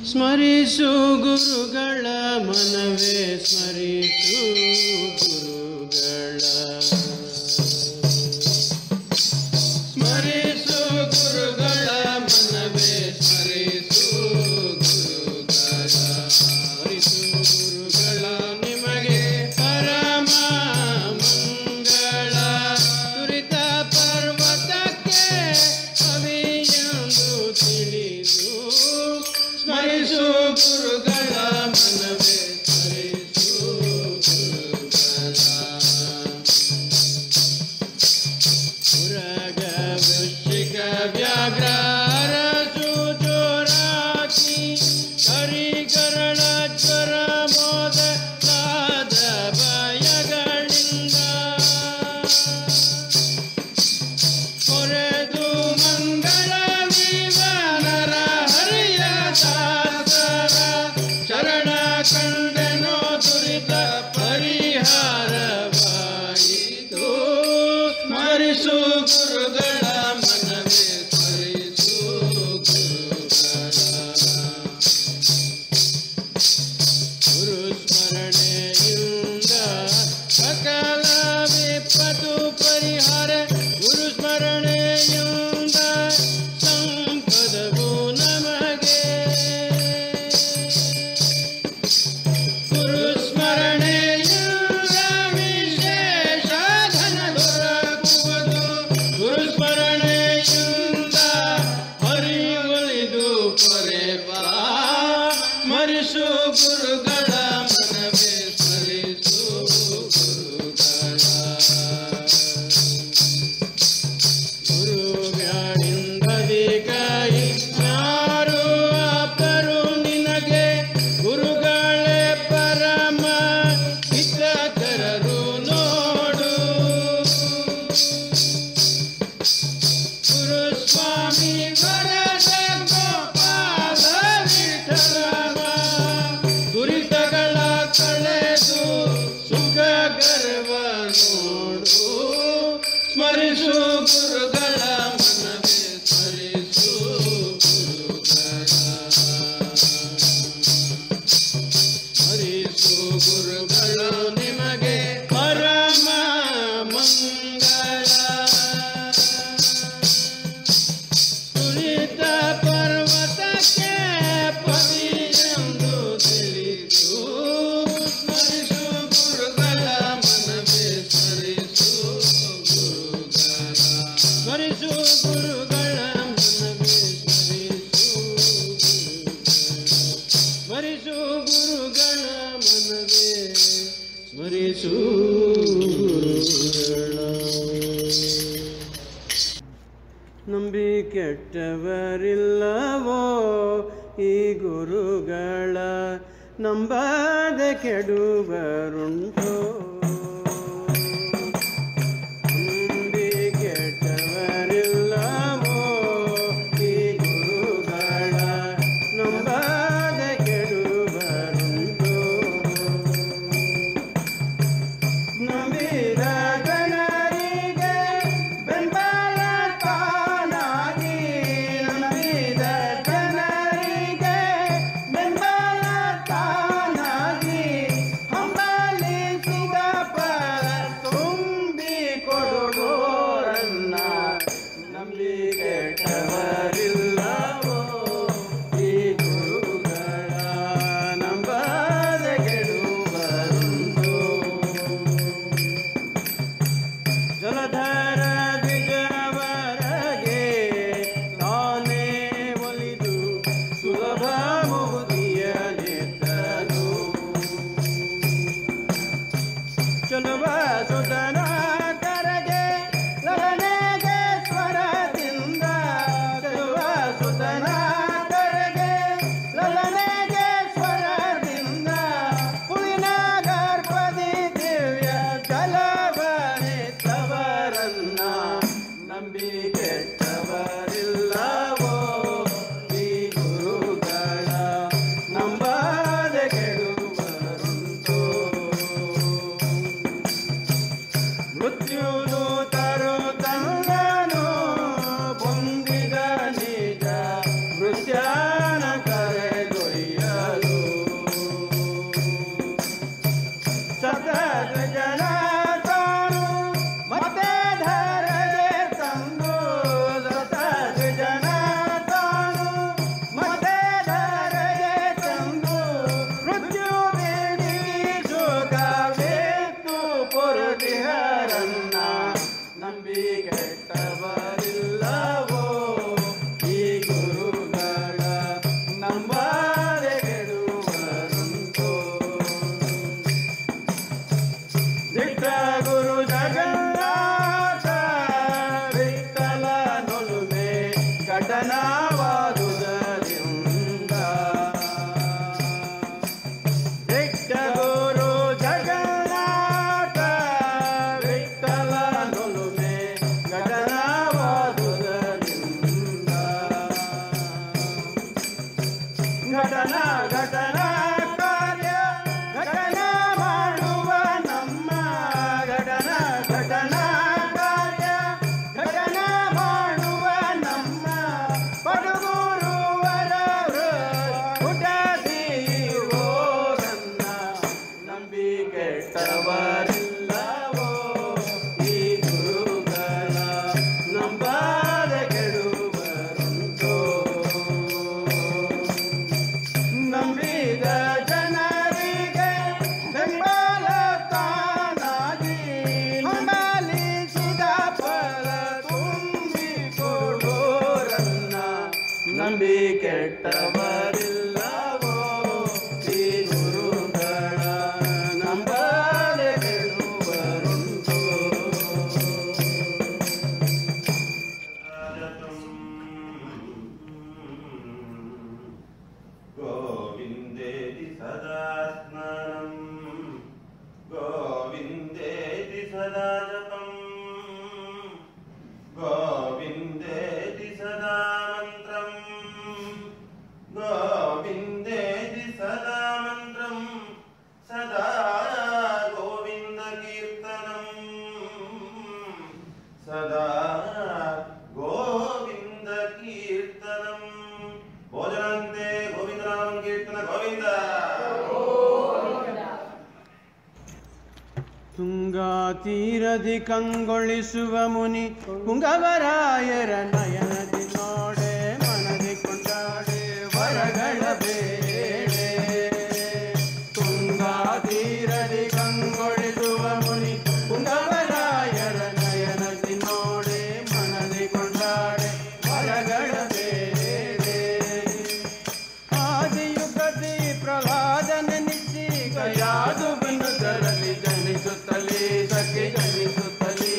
ಸ್ಮರಿಸು ಗುರುಗಳ ಮನವೇ ಸ್ಮರಿಸು ಗುರುಗಳ ಸ್ಮರಿಸು ಗುರುಗಳ ಮನವೇ ಸ್ಮರಿಸು ಗುರುಗಳ ಸ್ಮರಿಸು ಗುರುಗಳ ನಿಮಗೆ ಪರಮ ಮಂಗಳ ತುರಿತ ಪರ್ವತಕ್ಕೆ ಕವಿಯೆಂದು ತಿಳಿದು ಸ್ಮರಿಸು ಗುರುಗಳ ಮನವೇ ಸ್ಮರಿಸು ಗುರುಗಳ ಉರಗ ವೃಶ್ಚಿಕ ವ್ಯಾಘ್ರ ಅರಸು ಚೋರಾಕಿ ಕರಿಗರಳ ಜ್ವರ ಮೋದ ಸಾದ ಭಯಗಳಿಂದ ಕೊರೆದು ಮಂಗಳ ವಿವನರ ಹರಿಯ ದಾಸರ ಶರಣ ಕಂಡನೋ ದುರಿತ ಪರಿಹಾರವಾಯಿತು ಸ್ಮರಿಸು ಗುರುಗಳ ಮನವೇ ಸ್ಮರಿಸು ಗುರುಗಳ ಗುರು ಸ್ಮರಣೆಯಿಂದ ಸಕಲ ವಿಪತ್ತು ಪರಿಹಾರ ಗುರು ಸ್ಮರಣೆಯಿಂದ ಸಂಪದವು ನಮಗೆ ಗುರು ಸ್ಮರಣೆಯಿಂದ ವಿಶೇಷ ಧನ ದೊರಕುವುದು ಗುರು ಸ್ಮರಣೆಯಿಂದ ಹರಿವಳಿದು ಪೊರೆಬಾ ಸ್ಮರಿಸು ಗುರುಗಳ ಮನವೇ ಸ್ಮರಿಸು ಗುರುಗಳ ಗುರುಗಳಿಂದದಿಗಾಯಿ ಯಾರು ಅಪ್ಪರು ನಿನಗೆ ಗುರುಗಳೇ ಪರಮ ಹಿತಕರರು ನೋಡು ಗುರುಸ್ವಾಮಿ ವರದ ಗೋಪಾಲ ವಿಠಲನ ದುರಿತಗಳ ಕಳೆದು ಸುಖ ಗರ್ವ ನೋಡು ಸ್ಮರಿಸು ಗುರುಗಳ ಮನವೇ ಸ್ಮರಿಸು ಗುರುಗಳ ಸ್ಮರಿಸು ಗುರುಗಳು ನಿಮಗೆ ಪರಮ ಮಂಗಳ ಸುರಿತ ಪರ್ವತಕ್ಕೆ ಪತಿಯೆಂದು ತಿಳಿದು ಸ್ಮರಿಸು ಗುರುಗಳ ಮನವೇ ಸ್ಮರಿಸು ಗುರುಗಳ ಸ್ಮರಿಸು ಗುರುಗಳ ಮನವೇ ಸ್ಮರಿಸು ಸ್ಮರಿಸು ಗುರುಗಳ ಮನವೇ ಸ್ಮರಿಸು ಗುರುಗಳ ನಂಬಿ ಕೆಟ್ಟವರಿಲ್ಲವೋ ಈ ಗುರುಗಳ ನಂಬದೆ ಕೆಡುವರುಂಟೋ ನಂಬಿ ಕೆಟ್ಟವರಿಲ್ಲವೋ ಈ ಗುರುಗಳ ನಂಬದೆ ಕೆಡುವರುಂಟೋ ನಂಬಿದ ಜನರಿಗೆ ಬೆಂಬಲ ತಾನಾಗಿ ನಂಬಿದ ಜನರಿಗೆ ಬೆಂಬಲ ತಾನಾಗಿ ಹಂಬಲಿಸಿದ ಪರ ತುಂಬಿ ಕೊಡುವೋರನ್ನ ನಂಬಿ ಕೆಟ್ಟವರಿಲ್ಲವೋ ಈ ಗುರುಗಳ ನಂಬದ ಕೆಡುವರುಂಟೋ ಜಲಧರ ದ್ವಿಜವರಗೆ ತಾನೇ ಒಲಿದು ಸುಲಭ ಮುಗುದಿಯ ನೆತ್ತನು ಚಲುವ ಸುತನ ಕರಗೆ ಲಲನೆಗೆ ಸ್ವರದಿಂದ ಚಲುವ ಸುತನ ಕರಗೆ ಲಲನೆಗೆ ಸ್ವರದಿಂದ ಹುಳಿನ ಗರ್ಭದಿ ದಿವ್ಯ ಜಲವರಿತವರನ್ನ ನಂಬಿ ಕೆಟ್ಟವರಿಲ್ಲವೋ ಈ ಗುರುಗಳ ಘಟನ ಘಟನ ಕಾರ್ಯ ಘಟನ ಮಾಡುವ ನಮ್ಮ ಘಟನ ಘಟನ ಕಾರ್ಯ ಘಟನ ಮಾಡುವ ನಮ್ಮ ಪಡುಗುರುವರರು ಹುಟ್ಟದಿರೋ ನನ್ನ ನಂಬಿ ಕೆಟ್ಟವರಿಲ್ಲವೋ ಈ ಗುರುಗಳ ನಂಬಾದ ಕೆಡುವರುಂಟೋ ನಂಬಿದ ಜನರಿಗೆ ಬೆಂಬಲ ತಾನಾಗಿ ಹಂಬಲಿಸಿದ ಫಲ ತುಂಬಿಕೊಡೋರನ್ನ ನಂಬಿ ಕೆಟ್ಟವರಿಲ್ಲವೋ ಈ ಗುರುಗಳ ನಂಬಲೆ ಕೆಡುವರುಂಟೋ गोविन्देति सदा स्मरम् गोविन्देति सदा जपम् गोविन्देति सदा मन्त्रम् गोविन्देति सदा मन्त्रम् सदा गोविन्दकीर्तनम् सदा गोविन्दकीर्तनम् भोजनान्ते गोविन्दनामं कीर्तन गोविन्द ತುಂಗಾ ತೀರದಿ ಕಂಗೊಳಿಸುವ ಮುನಿ ಪುಂಗವರಾಯರ ನಯನದಿ ನೋಡೆ ಮನದಿ ಕೊಂಡಾಡೆ ವರಗಳ ಬೇಡೆ ತುಂಗಾ ತೀರದಿ ಕಂಗೊಳಿಸುವ ಮುನಿ ಪುಂಗವರಾಯರ ನಯನದಿ ನೋಡೆ ಮನದಿ ಕೊಂಡಾಡೆ ವರಗಳ ಬೇಡೆ ಆದಿಯುಗದಿ ಪ್ರಹ್ಲಾದನೆನಿಸಿ ಗಯಾದು ಬಿಂದುದರಲ್ಲಿ ಜನಿಸುತ್ತಲೇ ಸಖಿ ಜನಿಸುತ್ತಲೇ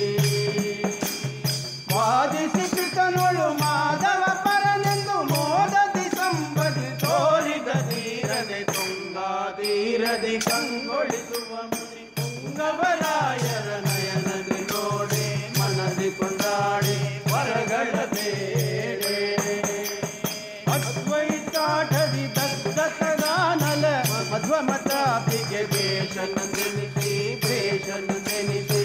ವಾದಿಸಿ ಕೃತನೊಳು ಮಾಧವ ಪರನೆಂದು ಮೋದದಿ ಸಂಬದಿ ತೋರಿದ ತೀರದೆ ತುಂಗಾ ತೀರದಿ ಕಂಗೊಳಿಸುವ ಮುನಿ ತುಂಗವರಾಯರ ನಯನದಿ ನೋಡೆ ಮನದಿ ಕೊಂಡಾಡಿ ವರಗಳ ಬೇಡೆ ಅದ್ವೈತಾಠದಿ ದತ್ತದಾನಲ ಮಧ್ವಮತಾಪಿಗೆ ಭೇಷನ ನೆನೆಸಿ ಭೇಷನ ನೆನೆಸಿ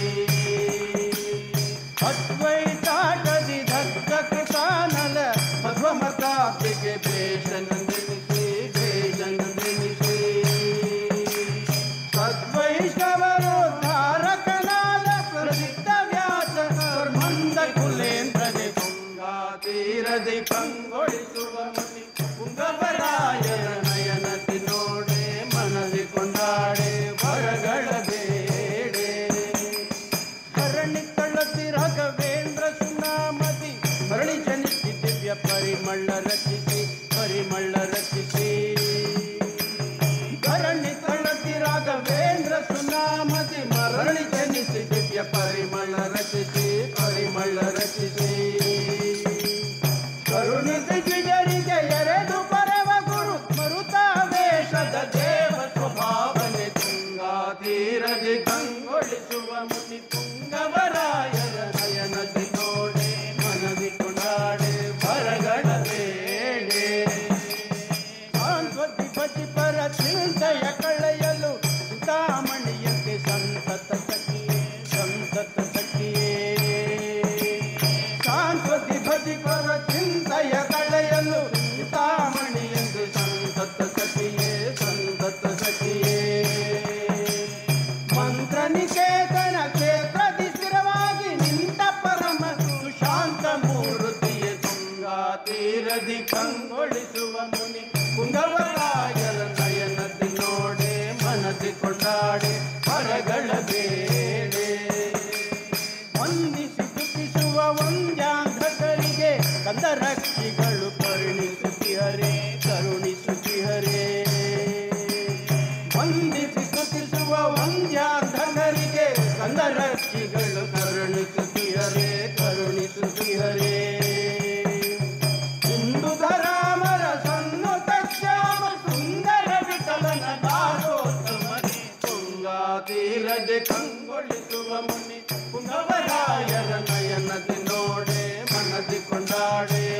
ಅದ್ವೈತಾಠದಿ ದತ್ತಕೃತಾನಲ ಮಧ್ವಮತಾಪಿಗೆ ಭೇಷನ ನೆನೆಸಿ ಭೇಷನ ನೆನೆಸಿ ಸದ್ವೈಷ್ಣವರು ಧಾರಕನಾದ ಪ್ರಸಿದ್ಧ ವ್ಯಾಸ ಮಂದ ಕುಲೇಂದ್ರನೆ ತುಂಗಾ ತೀರದಿ ಕಂಗೊಳಿಸುವ ಮುನಿ ಪುಂಗವರಾಯರ ನಯನದಿ ನೋಡೆ ಮನದಿ ಕೊಂಡಾಡೆ ವರಗಳ ಬೇಡೆ ಕರಣಿ ತಳ್ಳತಿ ರಾಘವೇಂದ್ರ ಸುನಾಮತಿ ಮರಳಿ ಜನಿಸಿ ದಿವ್ಯ ಪರಿಮಳ ರಚಿಸಿ ಪರಿಮಳ ರಚಿಸಿ ಕರಣಿ ತಳ್ಳತಿ ರಾಘವೇಂದ್ರ ಸುನಾಮತಿ ಮರಳಿ ಜನಿಸಿ ದಿವ್ಯ ಪರಿಮಳ ರಚಿಸಿ ಪರಿಮಳ ರಚಿಸಿ ಕರುಣಿತ ದ್ವಿಜರಿಗೆ ಎರೆದು ಪರವ ಗುರು ಮರುತಾವೇಶದ ದೇವ ಸ್ವಭಾವನೆ ತುಂಗಾ ತೀರದಿ ಕಂಗೊಳಿಸುವ ಮುನಿ ತುಂಗವರಾಯರ ನಯನದಿ ನೋಡೆ ಮನದಿ ಕೊಂಡಾಡೆ ಬರಗಳ ಬೇಡೆ ಸಾಂಸ್ವತಿ ಬಜಿ ಪರ ಚಿಂತೆಯ ಕಳೆಯಲು ಚಿಂತಾಮಣಿಯಂತೆ ಸಂತತ ಸಖಿಯೇ ಸಂತತ ಸಖಿಯೇ ಶಾಂತತಿ ಭಜಿ ಪರ ಚಿಂತೆಯ ಕಳೆಯಲು ಚಿಂತಾಮಣಿಯಂತೆ ಸಂತತ ಸಖಿಯೇ ಸಂತತ ಸಖಿಯೇ ಮಂತ್ರ ನಿಕೇತನ ಕ್ಷೇತ್ರದಿ ಸ್ಥಿರವಾಗಿ ನಿಂತ ಪರಮ ಸುಶಾಂತ ಮೂರ್ತಿಯ ತುಂಗಾ ತೀರದಿ ಕಂಗೊಳಿಸುವ ಮುನಿ ಕುಂಗವರಾಯರ ನಯನದಿ ನೋಡೆ ಮನದಿ ಕೊಂಡಾಡೆ ಹೊರಗಳ ಬೇಡೆ ವಂದಿಸಿ ದುಃಖಿಸುವ ವಂದ್ಯಾಂಧಕರಿಗೆ ಕಂದರಕ್ಷಿಗಳು ಕರುಣಿಸುತ್ತಿಹರೇ ಕರುಣಿಸುತ್ತಿಹರೇ ವಂದಿಸಿ ಸ್ತುತಿಸುವ ವಂದ್ಯಾಂಧಕರಿಗೆ ಕಂದರಕ್ಷಿಗಳು ಕರುಣಿಸುತ್ತಿಹರೇ ಕರುಣಿಸುತ್ತಿಹರೇ ಇಂದು ಧರಾಮರ ಸನ್ನುತ ಶ್ಯಾಮ ಸುಂದರ ವಿಠಲನ ದಾಸೋತ್ತಮನೆ ತುಂಗಾ ತೀರದೆ ಕಂಗೊಳಿಸುವ ಮುನಿ ಪುಂಗವರಾಯರ ನಯನದಿ ನೋಡೆ ಮನದಿ ಕೊಂಡಾಡೆ